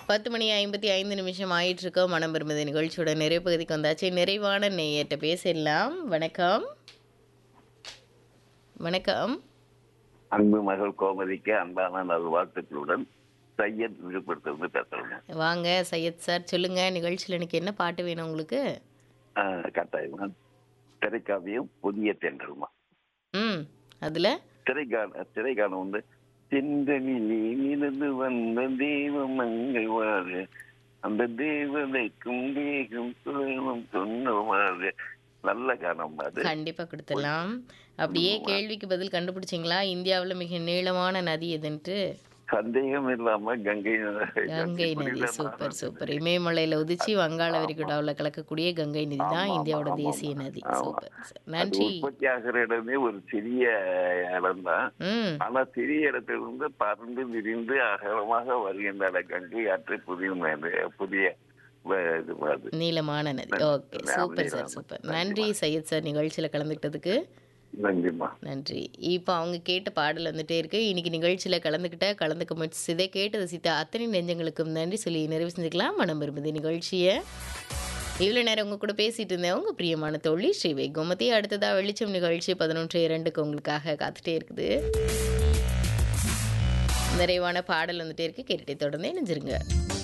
பத்து மணி ஐம்பத்தி ஐந்து நிமிஷம் ஆயிட்டு இருக்கோம் மனம் பெருமதி நிகழ்ச்சியோட நிறைவு பகுதிக்கு வந்தாச்சு நிறைவான நேயர்கிட்ட பேசிடலாம் வணக்கம் வணக்கம் அன்பு மகள் கோமதிக்கு அன்பான நல்வாழ்த்துக்களுடன் சையத் விழுப்புரத்திலிருந்து பேசுறேங்க வாங்க சையத் சார் சொல்லுங்க நிகழ்ச்சியில் இன்னைக்கு என்ன பாட்டு வேணும் உங்களுக்கு ஆஹ் கட்டாயமா திரைக்காவியம் புதிய தென்றல்மா ம் அதில் திரைக்கான திரைக்காலம் வந்து செந்தனிலிருந்து வந்த தெய்வ மங்கைவாறு அந்த தேவதைக்கும் தேகம் துயரம் சொன்னவாறு நல்ல காலம் அது கண்டிப்பாக கொடுத்துடலாம் அப்படியே கேள்விக்கு பதில் கண்டுபிடிச்சிங்களா இந்தியாவில் மிக நீளமான நதி எதுன்ட்டு சந்தேகம் இல்லாம கங்கை கங்கை நதி சூப்பர் சூப்பர் இமயமலையில் உதிச்சு வங்காள விரிகுடாவில் கலக்கக்கூடிய கங்கை நதி தான் இந்தியாவோட தேசிய நதி சூப்பர் சார். அது நன்றி உற்பத்தி ஆகிற இடமே ஒரு சிறிய இடம் தான் ம் ஆனா சிறிய இடத்திலிருந்து பறந்து விரிந்து அகலமாக வருகின்ற கங்கை ஆற்று புதிய மேடு- புதிய வ- இது அது நீளமான நதி ஓகே சூப்பர் சார் சூப்பர் நன்றி சையத் சார் நிகழ்ச்சியில் கலந்துக்கிட்டதுக்கு நன்றிம்மா நன்றி இப்போ அவங்க கேட்ட பாடல் வந்துட்டே இருக்கு இன்னைக்கு நிகழ்ச்சியில் கலந்துக்கிட்ட கலந்துக்க முயற்சி இதை கேட்டு ரசித்த அத்தனை நெஞ்சங்களுக்கும் நன்றி சொல்லி நிறைவு செஞ்சுக்கலாம் மனம் விரும்புது நிகழ்ச்சியை இவ்வளோ நேரம் உங்க கூட பேசிட்டு இருந்தேன் உங்க பிரியமான தோழி ஸ்ரீவை கோமதி அடுத்ததா வெளிச்சம் நிகழ்ச்சி பதினொன்று இரண்டுக்கு உங்களுக்காக காத்துட்டே இருக்குது நிறைவான பாடல் வந்துட்டே இருக்கு கேட்டுட்டே தொடர்ந்து இணைஞ்சிருங்க